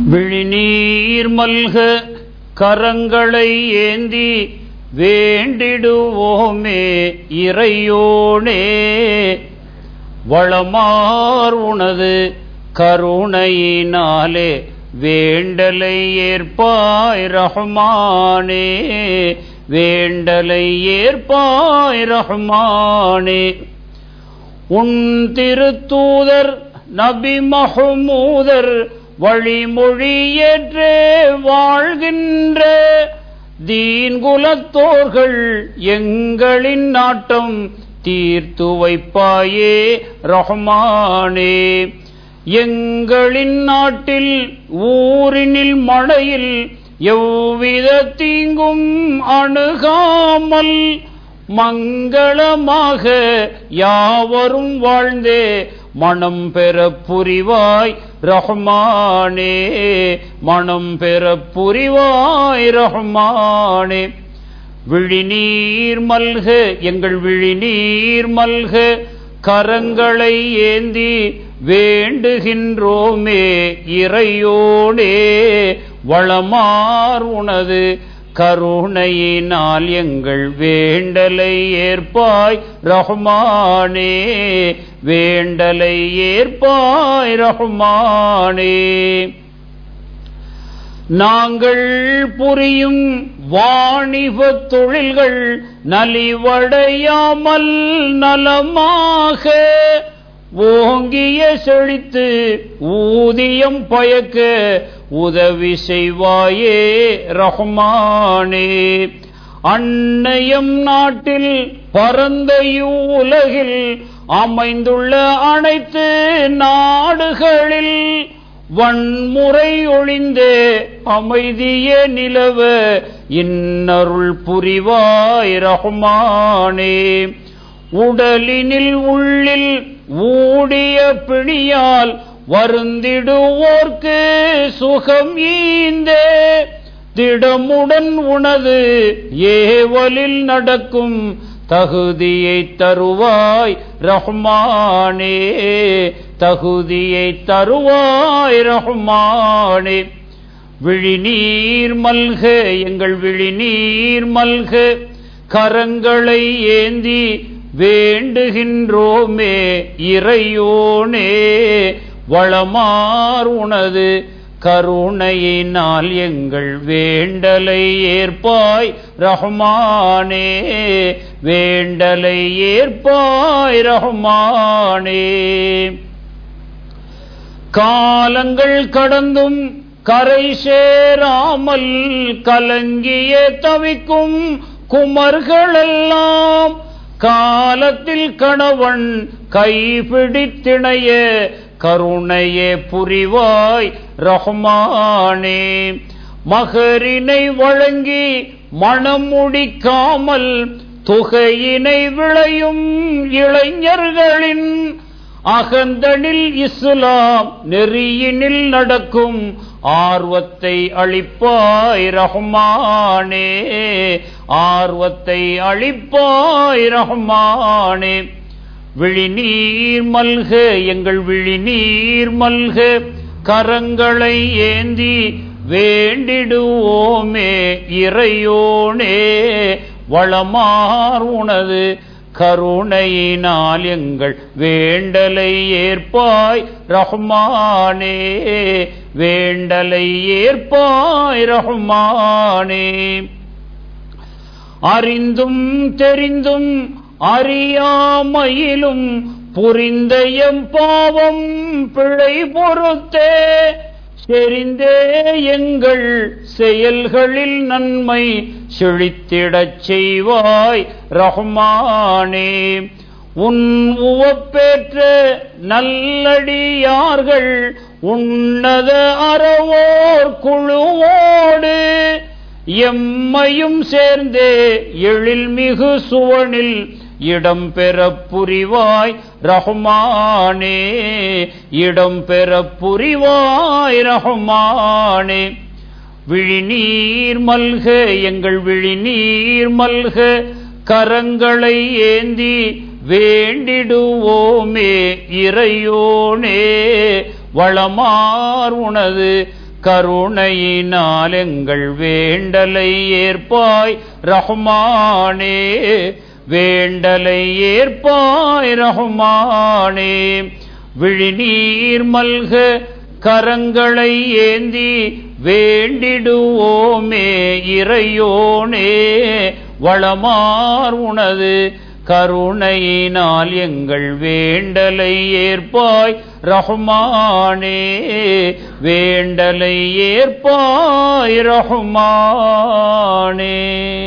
விழிநீர் மல்க கரங்களை ஏந்தி வேண்டிடுவோமே இறையோனே வளமார் உனது கருணையினாலே வேண்டலை ஏற்பாய் ரஹ்மானே வேண்டலை ஏற்பாய் ரஹ்மானே உன் திருத்தூதர் நபி மஹமூதர் வழிமொழியேற்றே வாழ்கின்ற தீன் குலத்தோர்கள் எங்களின் நாட்டம் தீர்த்து வைப்பாயே ரஹ்மானே எங்களின் நாட்டில் ஊரினில் மழையில் எவ்வித தீங்கும் அணுகாமல் மங்களமாக யாவரும் வாழ்ந்தே மனம் பெற புரிவாய் ரஹ்மானே மனம் பெற புரிவாய் ரஹ்மானே விழிநீர் மல்க எங்கள் விழிநீர் மல்க கரங்களை ஏந்தி வேண்டுகின்றோமே இறையோனே வளமார் உனது கருணையினால் எங்கள் வேண்டலை ஏற்பாய் ரஹ்மானே வேண்டலை ஏற்பாய் ரஹ்மானே நாங்கள் புரியும் வாணிப தொழில்கள் நலிவடையாமல் நலமாக ஓங்கிய செழித்து ஊதியம் பயக்க உதவி செய்வாயே ரஹ்மானே அன்னையம் நாட்டில் பரந்த உலகில் அமைந்துள்ள அனைத்து நாடுகளில் வன்முறை ஒளிந்தே அமைதியே நிலவ இன்னருள் புரிவாய் ரஹ்மானே உடலினில் உள்ளில் ஊடிய பிணியால் வருந்திடுவோர்க்கு சுகம் ஈந்தே திடமுடன் உனது ஏவலில் நடக்கும் தகுதியை தருவாய் ரஹ்மானே தகுதியை தருவாய் ரஹ்மானே விழிநீர் மல்க எங்கள் விழிநீர் மல்க கரங்களை ஏந்தி வேண்டுகின்றோமே இறையோனே வளமார் உனது கருணையினால் எங்கள் வேண்டலை ஏற்பாய் ரஹ்மானே வேண்டலை ஏற்பாய் ரஹ்மானே காலங்கள் கடந்தும் கரை சேராமல் கலங்கிய தவிக்கும் குமர்களெல்லாம் காலத்தில் கணவன் கைபிடித்திணைய கருணையே புரிவாய் ரஹ்மானே மகரினை வழங்கி மனம் முடிக்காமல் தொகையினை விளையும் இளைஞர்களின் அகந்தனில் இஸ்லாம் நெறியினில் நடக்கும் ஆர்வத்தை அளிப்பாய் ரஹ்மானே ஆர்வத்தை அளிப்பாய் ரஹ்மானே விழிநீர் மல்க எங்கள் விழிநீர் மல்க கரங்களை ஏந்தி வேண்டிடுவோமே இறையோனே வளமார் உனது கருணையினால் எங்கள் வேண்டலை ஏற்பாய் ரஹ்மானே வேண்டலை ஏற்பாய் ரஹ்மானே அறிந்தும் தெரிந்தும் அறியாமையிலும் புரிந்த எம் பாவம் பிழை பொறுத்தே செறிந்தே எங்கள் செயல்களில் நன்மை செழித்திடச் செய்வாய் ரஹ்மானே உன் உவப்பேற்ற நல்லடியார்கள் உன்னத அறவோர் குழுவோடு எம்மையும் சேர்ந்தே எழில்மிகு சுவனில் இடம் பெற புரிவாய் ரஹ்மானே இடம் பெற புரிவாய் ரஹ்மானே விழிநீர் மல்க எங்கள் விழிநீர் மல்க கரங்களை ஏந்தி வேண்டிடுவோமே இறையோனே வளமார் உனது கருணையினால் எங்கள் வேண்டலை ஏற்பாய் ரஹ்மானே வேண்டலை ஏற்பாய் ரஹ்மானே விழிநீர் மல்க கரங்களை ஏந்தி வேண்டிடுவோமே இறையோனே வளமார் உனது கருணையினால் எங்கள் வேண்டலை ஏற்பாய் ரஹ்மானே வேண்டலை ஏற்பாய் ரஹ்மானே